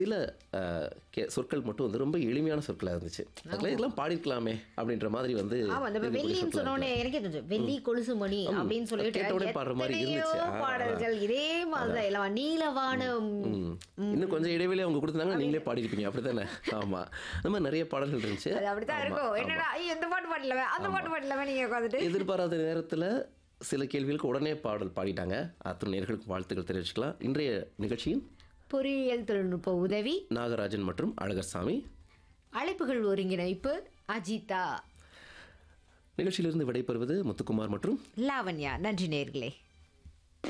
சில அஹ், கே- சொற்கள் மட்டும் வந்து ரொம்ப எளிமையான சொற்களாக இருந்துச்சு அதெல்லாம் இதெல்லாம் பாடிருக்கலாமே அப்படின்ற மாதிரி வந்து ஆமா இந்த இருக்கக்கூடிய வெள்ளின்னு சொற்களா சொன்னோடனே எனக்கே தோணுச்சு வெள்ளி கொலுசு மணி அப்படின்னு சொல்லிட்டு கேட்ட உடனே பாடுற மாதிரி எத்தனையோ இருந்துச்சு. ஆ, பாடல்கள் இதே மாதிரிதான் எல்லாம் நீலவானம் ம். இன்னும் கொஞ்சம் இடைவெளி அவங்க கொடுத்தாங்க நீங்களே பாடிருப்பீங்க அப்படித்தானே ஆமா அந்த மாதிரி நிறைய பாடல்கள் இருந்துச்சு அது அப்படித்தான் இருக்கும் என்னடா ஐயோ இந்த பாட்டு பாடலவே அந்த பாட்டு பாடலவே நீங்க உட்காந்துட்டு எதிர்பாராத நேரத்துல சில கேள்விகளுக்கு உடனே பாடல் பாடிட்டாங்க அத்தனை நேர்களுக்கு வாழ்த்துக்கள் தெரிவிச்சுக்கலாம் இன்றைய நிகழ்ச்சியின் பொறியியல் தொழில்நுட்ப உதவி நாகராஜன் மற்றும் அழகர்சாமி அழைப்புகள் ஒருங்கிணைப்பு அஜிதா நிகழ்ச்சியிலிருந்து விடைபெறுவது முத்துக்குமார் மற்றும் லாவண்யா நன்றி நேர்களே